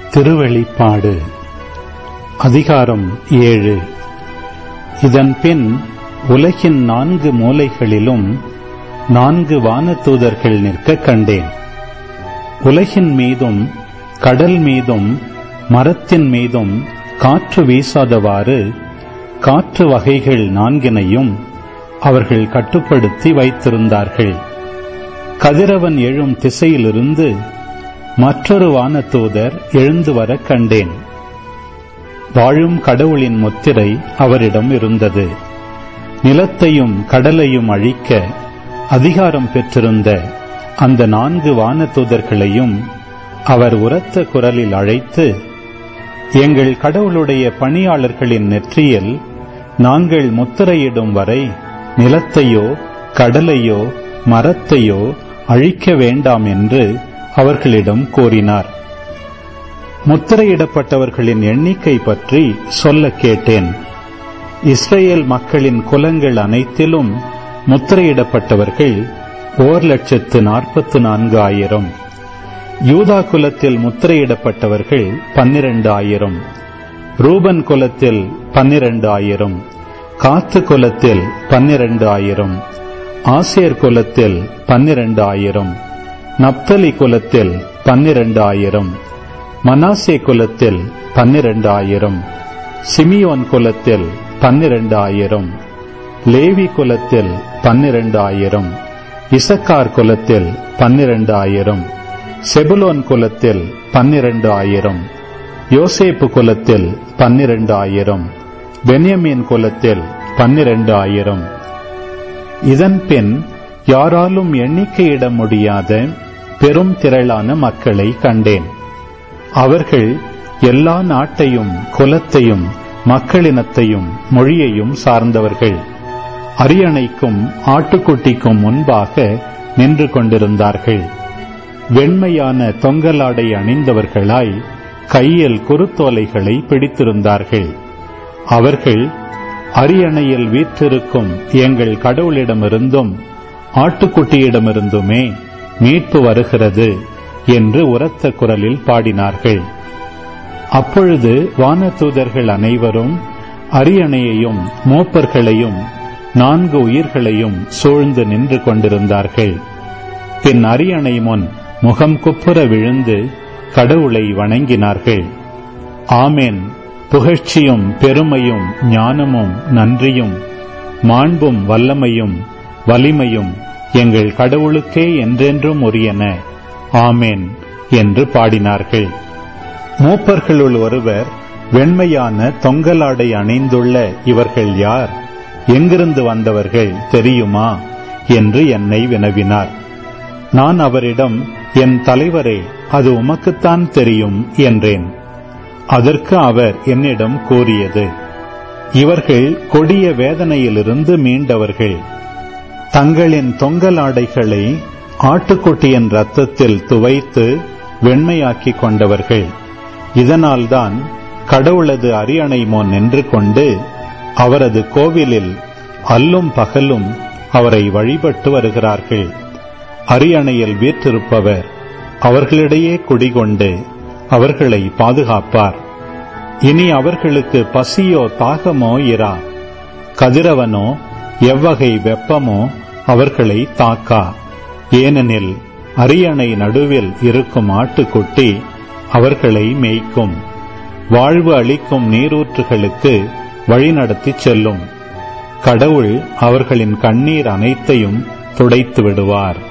திருவெளிப்பாடு அதிகாரம் ஏழு இதன் பின் உலகின் நான்கு மூலைகளிலும் நான்கு வானதூதர்கள் நிற்க கண்டேன் உலகின் மீதும் கடல் மீதும் மரத்தின் மீதும் காற்று வீசாதவாறு காற்று வகைகள் நான்கினையும் அவர்கள் கட்டுப்படுத்தி வைத்திருந்தார்கள் கதிரவன் எழும் திசையிலிருந்து மற்றொரு வானதூதர் எழுந்து வர கண்டேன் வாழும் கடவுளின் முத்திரை அவரிடம் இருந்தது நிலத்தையும் கடலையும் அழிக்க அதிகாரம் பெற்றிருந்த அந்த நான்கு வானதூதர்களையும் அவர் உரத்த குரலில் அழைத்து எங்கள் கடவுளுடைய பணியாளர்களின் நெற்றியில் நாங்கள் முத்திரையிடும் வரை நிலத்தையோ கடலையோ மரத்தையோ அழிக்க வேண்டாம் என்று அவர்களிடம் கூறினார் முத்திரையிடப்பட்டவர்களின் எண்ணிக்கை பற்றி சொல்ல கேட்டேன் இஸ்ரேல் மக்களின் குலங்கள் அனைத்திலும் முத்திரையிடப்பட்டவர்கள் ஓர் லட்சத்து நாற்பத்து நான்கு ஆயிரம் யூதா குலத்தில் முத்திரையிடப்பட்டவர்கள் பன்னிரண்டு ஆயிரம் ரூபன் குலத்தில் பன்னிரண்டு ஆயிரம் காத்து குலத்தில் பன்னிரண்டு ஆயிரம் ஆசியர் குலத்தில் பன்னிரண்டு ஆயிரம் நப்தலி குலத்தில் பன்னிரண்டு ஆயிரம் மனாசே குலத்தில் பன்னிரண்டு ஆயிரம் சிமியோன் குலத்தில் பன்னிரண்டு ஆயிரம் லேவி குலத்தில் பன்னிரண்டு ஆயிரம் இசக்கார் குலத்தில் பன்னிரண்டு ஆயிரம் செபுலோன் குலத்தில் பன்னிரண்டு ஆயிரம் யோசேப்பு குலத்தில் பன்னிரண்டு ஆயிரம் பென்யமீன் குலத்தில் பன்னிரண்டு ஆயிரம் இதன் பின் யாராலும் எண்ணிக்கையிட முடியாத பெரும் திரளான மக்களை கண்டேன் அவர்கள் எல்லா நாட்டையும் குலத்தையும் மக்களினத்தையும் மொழியையும் சார்ந்தவர்கள் அரியணைக்கும் ஆட்டுக்குட்டிக்கும் முன்பாக நின்று கொண்டிருந்தார்கள் வெண்மையான தொங்கலாடை அணிந்தவர்களாய் கையில் குருத்தோலைகளை பிடித்திருந்தார்கள் அவர்கள் அரியணையில் வீற்றிருக்கும் எங்கள் கடவுளிடமிருந்தும் ஆட்டுக்குட்டியிடமிருந்துமே மீட்பு வருகிறது என்று உரத்த குரலில் பாடினார்கள் அப்பொழுது வானதூதர்கள் அனைவரும் அரியணையையும் மூப்பர்களையும் நான்கு உயிர்களையும் சூழ்ந்து நின்று கொண்டிருந்தார்கள் பின் அரியணை முன் முகம் குப்புற விழுந்து கடவுளை வணங்கினார்கள் ஆமேன் புகழ்ச்சியும் பெருமையும் ஞானமும் நன்றியும் மாண்பும் வல்லமையும் வலிமையும் எங்கள் கடவுளுக்கே என்றென்றும் உரியன ஆமேன் என்று பாடினார்கள் மூப்பர்களுள் ஒருவர் வெண்மையான தொங்கலாடை அணிந்துள்ள இவர்கள் யார் எங்கிருந்து வந்தவர்கள் தெரியுமா என்று என்னை வினவினார் நான் அவரிடம் என் தலைவரே அது உமக்குத்தான் தெரியும் என்றேன் அதற்கு அவர் என்னிடம் கூறியது இவர்கள் கொடிய வேதனையிலிருந்து மீண்டவர்கள் தங்களின் தொங்கலாடைகளை ஆட்டுக்குட்டியின் ரத்தத்தில் துவைத்து வெண்மையாக்கிக் கொண்டவர்கள் இதனால்தான் கடவுளது அரியணை முன் நின்று கொண்டு அவரது கோவிலில் அல்லும் பகலும் அவரை வழிபட்டு வருகிறார்கள் அரியணையில் வீற்றிருப்பவர் அவர்களிடையே குடிகொண்டு அவர்களை பாதுகாப்பார் இனி அவர்களுக்கு பசியோ தாகமோ இரா கதிரவனோ எவ்வகை வெப்பமோ அவர்களை தாக்கா ஏனெனில் அரியணை நடுவில் இருக்கும் ஆட்டுக்குட்டி அவர்களை மேய்க்கும் வாழ்வு அளிக்கும் நீரூற்றுகளுக்கு வழிநடத்திச் செல்லும் கடவுள் அவர்களின் கண்ணீர் அனைத்தையும் துடைத்து விடுவார்